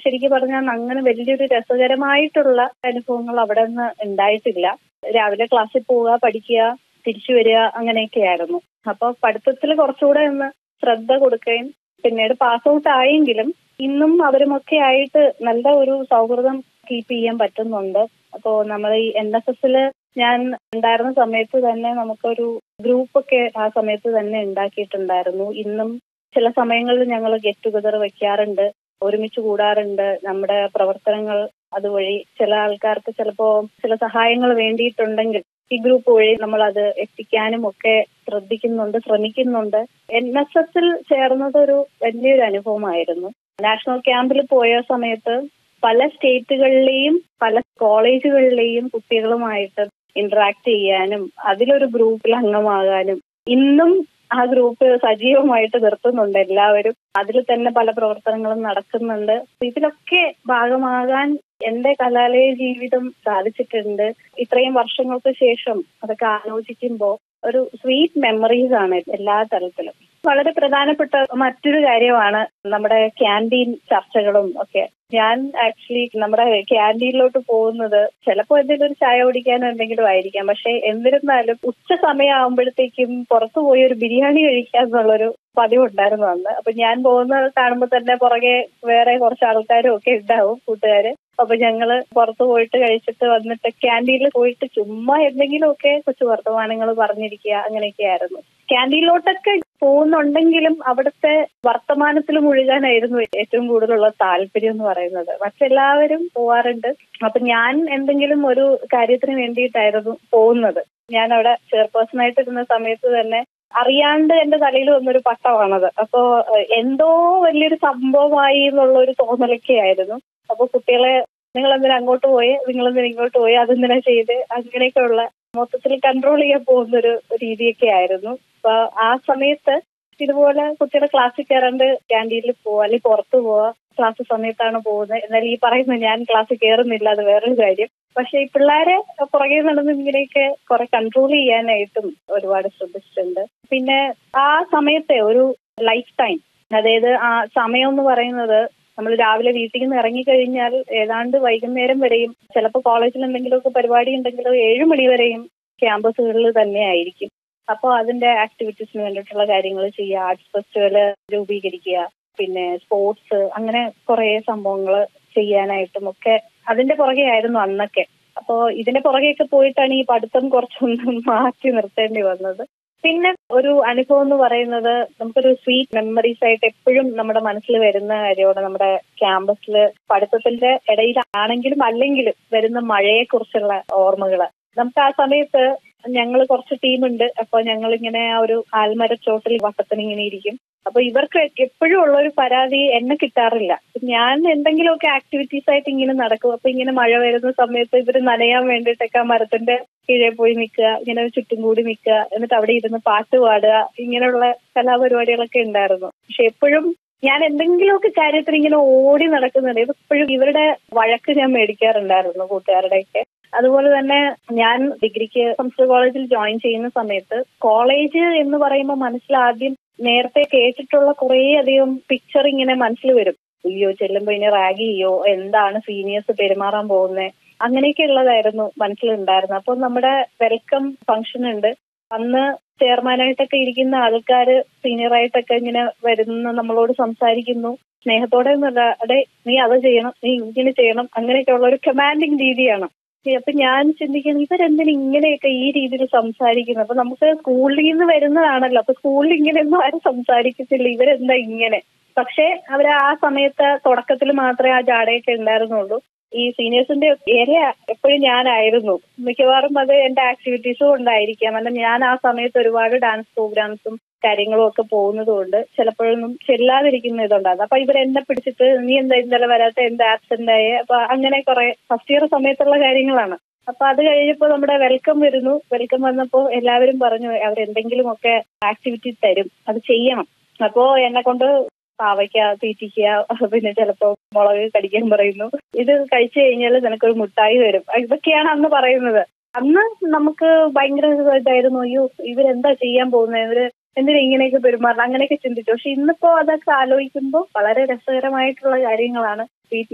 ശരിക്കും പറഞ്ഞാൽ അങ്ങനെ വലിയൊരു രസകരമായിട്ടുള്ള അനുഭവങ്ങൾ അവിടെ നിന്ന് ഉണ്ടായിട്ടില്ല രാവിലെ ക്ലാസ്സിൽ പോവുക പഠിക്കുക തിരിച്ചു വരിക അങ്ങനെയൊക്കെയായിരുന്നു അപ്പോൾ പഠിത്തത്തിൽ കുറച്ചുകൂടെ ഒന്ന് ശ്രദ്ധ കൊടുക്കുകയും പിന്നീട് പാസ് ഔട്ട് ആയെങ്കിലും ഇന്നും അവരുമൊക്കെ ആയിട്ട് നല്ല ഒരു സൗഹൃദം കീപ്പ് ചെയ്യാൻ പറ്റുന്നുണ്ട് അപ്പോൾ നമ്മൾ ഈ എൻ എസ് എസിൽ ഞാൻ ഉണ്ടായിരുന്ന സമയത്ത് തന്നെ നമുക്കൊരു ഗ്രൂപ്പൊക്കെ ആ സമയത്ത് തന്നെ ഉണ്ടാക്കിയിട്ടുണ്ടായിരുന്നു ഇന്നും ചില സമയങ്ങളിൽ ഞങ്ങൾ ഗെറ്റ് ടുഗദർ വെക്കാറുണ്ട് ഒരുമിച്ച് കൂടാറുണ്ട് നമ്മുടെ പ്രവർത്തനങ്ങൾ അതുവഴി ചില ആൾക്കാർക്ക് ചിലപ്പോ ചില സഹായങ്ങൾ വേണ്ടിയിട്ടുണ്ടെങ്കിൽ ഈ ഗ്രൂപ്പ് വഴി നമ്മൾ അത് എത്തിക്കാനും ഒക്കെ ശ്രദ്ധിക്കുന്നുണ്ട് ശ്രമിക്കുന്നുണ്ട് എൻ എസ് എസിൽ ചേർന്നത് ഒരു വലിയൊരു അനുഭവമായിരുന്നു നാഷണൽ ക്യാമ്പിൽ പോയ സമയത്ത് പല സ്റ്റേറ്റുകളിലെയും പല കോളേജുകളിലെയും കുട്ടികളുമായിട്ട് ഇന്ററാക്ട് ചെയ്യാനും അതിലൊരു ഗ്രൂപ്പിൽ അംഗമാകാനും ഇന്നും ആ ഗ്രൂപ്പ് സജീവമായിട്ട് നിർത്തുന്നുണ്ട് എല്ലാവരും അതിൽ തന്നെ പല പ്രവർത്തനങ്ങളും നടക്കുന്നുണ്ട് ഇതിലൊക്കെ ഭാഗമാകാൻ എന്റെ കലാലയ ജീവിതം സാധിച്ചിട്ടുണ്ട് ഇത്രയും വർഷങ്ങൾക്ക് ശേഷം അതൊക്കെ ആലോചിക്കുമ്പോൾ ഒരു സ്വീറ്റ് മെമ്മറീസ് ആണ് എല്ലാ തരത്തിലും വളരെ പ്രധാനപ്പെട്ട മറ്റൊരു കാര്യമാണ് നമ്മുടെ ക്യാൻറ്റീൻ ചർച്ചകളും ഒക്കെ ഞാൻ ആക്ച്വലി നമ്മുടെ ക്യാൻറ്റീനിലോട്ട് പോകുന്നത് ചിലപ്പോൾ എന്തെങ്കിലും ഒരു ചായ കുടിക്കാനോ എന്തെങ്കിലും ആയിരിക്കാം പക്ഷെ എന്നിരുന്നാലും ഉച്ച സമയമാകുമ്പോഴത്തേക്കും പുറത്തു പോയി ഒരു ബിരിയാണി കഴിക്കാന്നുള്ളൊരു പതിവുണ്ടായിരുന്നു അന്ന് അപ്പൊ ഞാൻ പോകുന്നത് കാണുമ്പോൾ തന്നെ പുറകെ വേറെ കുറച്ച് ആൾക്കാരും ഒക്കെ ഉണ്ടാവും കൂട്ടുകാര് അപ്പൊ ഞങ്ങള് പുറത്തു പോയിട്ട് കഴിച്ചിട്ട് വന്നിട്ട് ക്യാൻറ്റീനിൽ പോയിട്ട് ചുമ്മാ എന്തെങ്കിലുമൊക്കെ കൊച്ചു വർത്തമാനങ്ങൾ പറഞ്ഞിരിക്കുക അങ്ങനെയൊക്കെയായിരുന്നു ക്യാൻറ്റീനിലോട്ടൊക്കെ പോകുന്നുണ്ടെങ്കിലും അവിടുത്തെ വർത്തമാനത്തിൽ മുഴുകാനായിരുന്നു ഏറ്റവും കൂടുതലുള്ള താല്പര്യം എന്ന് പറയുന്നത് മറ്റെല്ലാവരും പോവാറുണ്ട് അപ്പൊ ഞാൻ എന്തെങ്കിലും ഒരു കാര്യത്തിന് വേണ്ടിയിട്ടായിരുന്നു പോകുന്നത് ഞാൻ അവിടെ ചെയർപേഴ്സൺ ആയിട്ട് ഇരുന്ന സമയത്ത് തന്നെ അറിയാണ്ട് എന്റെ തലയിൽ വന്നൊരു പട്ടമാണത് അപ്പോ എന്തോ വലിയൊരു സംഭവമായി എന്നുള്ള ഒരു തോന്നലൊക്കെ ആയിരുന്നു അപ്പൊ കുട്ടികളെ നിങ്ങൾ എന്തിനാ അങ്ങോട്ട് പോയി നിങ്ങൾ എന്തിനാ ഇങ്ങോട്ട് പോയി അതെന്തിനാ ചെയ്ത് അങ്ങനെയൊക്കെയുള്ള മൊത്തത്തിൽ കൺട്രോൾ ചെയ്യാൻ പോകുന്ന ഒരു രീതിയൊക്കെ ആയിരുന്നു അപ്പൊ ആ സമയത്ത് ഇതുപോലെ കുട്ടിയുടെ ക്ലാസ്സിൽ കയറാണ്ട് ക്യാൻറ്റീനിൽ പോവാ അല്ലെങ്കിൽ പുറത്തു പോവാ ക്ലാസ് സമയത്താണ് പോകുന്നത് എന്നാൽ ഈ പറയുന്നത് ഞാൻ ക്ലാസ്സിൽ കയറുന്നില്ല അത് വേറൊരു കാര്യം പക്ഷെ ഈ പിള്ളേരെ പുറകെ നടന്ന് ഇങ്ങനെയൊക്കെ കുറെ കൺട്രോൾ ചെയ്യാനായിട്ടും ഒരുപാട് ശ്രദ്ധിച്ചിട്ടുണ്ട് പിന്നെ ആ സമയത്തെ ഒരു ലൈഫ് ടൈം അതായത് ആ സമയം എന്ന് പറയുന്നത് നമ്മൾ രാവിലെ വീട്ടിൽ നിന്ന് ഇറങ്ങിക്കഴിഞ്ഞാൽ ഏതാണ്ട് വൈകുന്നേരം വരെയും ചിലപ്പോൾ കോളേജിൽ എന്തെങ്കിലുമൊക്കെ പരിപാടി ഉണ്ടെങ്കിൽ ഏഴ് മണി വരെയും ക്യാമ്പസുകളിൽ തന്നെ ആയിരിക്കും അപ്പോൾ അതിന്റെ ആക്ടിവിറ്റീസിന് വേണ്ടിയിട്ടുള്ള കാര്യങ്ങൾ ചെയ്യുക ആർട്സ് ഫെസ്റ്റിവൽ രൂപീകരിക്കുക പിന്നെ സ്പോർട്സ് അങ്ങനെ കുറെ സംഭവങ്ങൾ ചെയ്യാനായിട്ടും ഒക്കെ അതിന്റെ പുറകെ ആയിരുന്നു അന്നൊക്കെ അപ്പോൾ ഇതിന്റെ പുറകെയൊക്കെ പോയിട്ടാണ് ഈ പഠിത്തം കുറച്ചൊന്ന് മാറ്റി നിർത്തേണ്ടി വന്നത് പിന്നെ ഒരു അനുഭവം എന്ന് പറയുന്നത് നമുക്കൊരു സ്വീറ്റ് മെമ്മറീസ് ആയിട്ട് എപ്പോഴും നമ്മുടെ മനസ്സിൽ വരുന്ന കാര്യമാണ് നമ്മുടെ ക്യാമ്പസിൽ പഠിത്തത്തിന്റെ ഇടയിലാണെങ്കിലും അല്ലെങ്കിലും വരുന്ന മഴയെക്കുറിച്ചുള്ള ഓർമ്മകൾ നമുക്ക് ആ സമയത്ത് ഞങ്ങൾ കുറച്ച് ടീമുണ്ട് അപ്പൊ ഞങ്ങൾ ഇങ്ങനെ ആ ഒരു ആൽമരച്ചോട്ടിൽ വട്ടത്തിന് ഇങ്ങനെ ഇരിക്കും അപ്പൊ ഇവർക്ക് എപ്പോഴും ഉള്ള ഒരു പരാതി എന്നെ കിട്ടാറില്ല ഞാൻ എന്തെങ്കിലുമൊക്കെ ആക്ടിവിറ്റീസ് ആയിട്ട് ഇങ്ങനെ നടക്കും അപ്പൊ ഇങ്ങനെ മഴ വരുന്ന സമയത്ത് ഇവർ നനയാൻ വേണ്ടിയിട്ടൊക്കെ ആ മരത്തിന്റെ കീഴെ പോയി നിൽക്കുക ഇങ്ങനെ ചുറ്റും കൂടി നിൽക്കുക എന്നിട്ട് അവിടെ ഇരുന്ന് പാട്ട് പാടുക ഇങ്ങനെയുള്ള കലാപരിപാടികളൊക്കെ ഉണ്ടായിരുന്നു പക്ഷെ എപ്പോഴും ഞാൻ എന്തെങ്കിലുമൊക്കെ കാര്യത്തിന് ഇങ്ങനെ ഓടി നടക്കുന്നുണ്ട് എപ്പോഴും ഇവരുടെ വഴക്ക് ഞാൻ മേടിക്കാറുണ്ടായിരുന്നു കൂട്ടുകാരുടെയൊക്കെ അതുപോലെ തന്നെ ഞാൻ ഡിഗ്രിക്ക് സംസ്കൃത കോളേജിൽ ജോയിൻ ചെയ്യുന്ന സമയത്ത് കോളേജ് എന്ന് പറയുമ്പോൾ മനസ്സിലാദ്യം നേരത്തെ കേട്ടിട്ടുള്ള കുറേ അധികം പിക്ചർ ഇങ്ങനെ മനസ്സിൽ വരും അയ്യോ ചെല്ലുമ്പോ ഇനി റാഗ് ചെയ്യോ എന്താണ് സീനിയേഴ്സ് പെരുമാറാൻ പോകുന്നത് അങ്ങനെയൊക്കെ ഉള്ളതായിരുന്നു മനസ്സിലുണ്ടായിരുന്നത് അപ്പോൾ നമ്മുടെ വെൽക്കം ഫംഗ്ഷൻ ഉണ്ട് അന്ന് ചെയർമാനായിട്ടൊക്കെ ഇരിക്കുന്ന ആൾക്കാര് സീനിയറായിട്ടൊക്കെ ഇങ്ങനെ വരുന്ന നമ്മളോട് സംസാരിക്കുന്നു സ്നേഹത്തോടെ ഒന്നുമല്ല അടെ നീ അത് ചെയ്യണം നീ ഇങ്ങനെ ചെയ്യണം അങ്ങനെയൊക്കെ ഉള്ള ഒരു കമാൻഡിങ് രീതിയാണ് അപ്പൊ ഞാൻ ചിന്തിക്കുന്നത് ഇവരെന്തിനാ ഇങ്ങനെയൊക്കെ ഈ രീതിയിൽ സംസാരിക്കുന്നത് അപ്പൊ നമുക്ക് സ്കൂളിൽ നിന്ന് വരുന്നതാണല്ലോ അപ്പൊ സ്കൂളിൽ ഇങ്ങനെയൊന്നും ആരും സംസാരിക്കത്തില്ല ഇവരെന്താ ഇങ്ങനെ പക്ഷെ അവർ ആ സമയത്ത് തുടക്കത്തിൽ മാത്രമേ ആ ജാടയൊക്കെ ഉണ്ടായിരുന്നുള്ളൂ ഈ സീനിയേഴ്സിന്റെ ഏരിയ എപ്പോഴും ഞാനായിരുന്നു മിക്കവാറും അത് എന്റെ ആക്ടിവിറ്റീസും ഉണ്ടായിരിക്കാം കാരണം ഞാൻ ആ സമയത്ത് ഒരുപാട് ഡാൻസ് പ്രോഗ്രാംസും കാര്യങ്ങളും ഒക്കെ പോകുന്നത് കൊണ്ട് ചിലപ്പോഴൊന്നും ചെല്ലാതിരിക്കുന്ന ഇതുണ്ടായിരുന്നു അപ്പൊ ഇവരെന്നെ പിടിച്ചിട്ട് നീ എന്താ ഇന്നലെ വരാത്ത എന്താ ആബ്സെന്റ് ആയേ അപ്പൊ അങ്ങനെ കുറെ ഫസ്റ്റ് ഇയർ സമയത്തുള്ള കാര്യങ്ങളാണ് അപ്പൊ അത് കഴിഞ്ഞപ്പോ നമ്മുടെ വെൽക്കം വരുന്നു വെൽക്കം വന്നപ്പോ എല്ലാവരും പറഞ്ഞു അവരെന്തെങ്കിലും ഒക്കെ ആക്ടിവിറ്റി തരും അത് ചെയ്യണം അപ്പോ എന്നെ കൊണ്ട് പാവയ്ക്ക തീറ്റിക്കുക പിന്നെ ചിലപ്പോ മുളക് കടിക്കാൻ പറയുന്നു ഇത് കഴിച്ചു കഴിഞ്ഞാൽ നിനക്കൊരു മുട്ടായി തരും ഇതൊക്കെയാണ് അന്ന് പറയുന്നത് അന്ന് നമുക്ക് ഭയങ്കര ഇതായിരുന്നു അയ്യോ ഇവരെന്താ ചെയ്യാൻ പോകുന്നത് ഇവര് എന്തിനാ ഇങ്ങനെയൊക്കെ പെരുമാറണം അങ്ങനെയൊക്കെ ചിന്തിച്ചു പക്ഷെ ഇന്നിപ്പോ അതൊക്കെ ആലോചിക്കുമ്പോൾ വളരെ രസകരമായിട്ടുള്ള കാര്യങ്ങളാണ്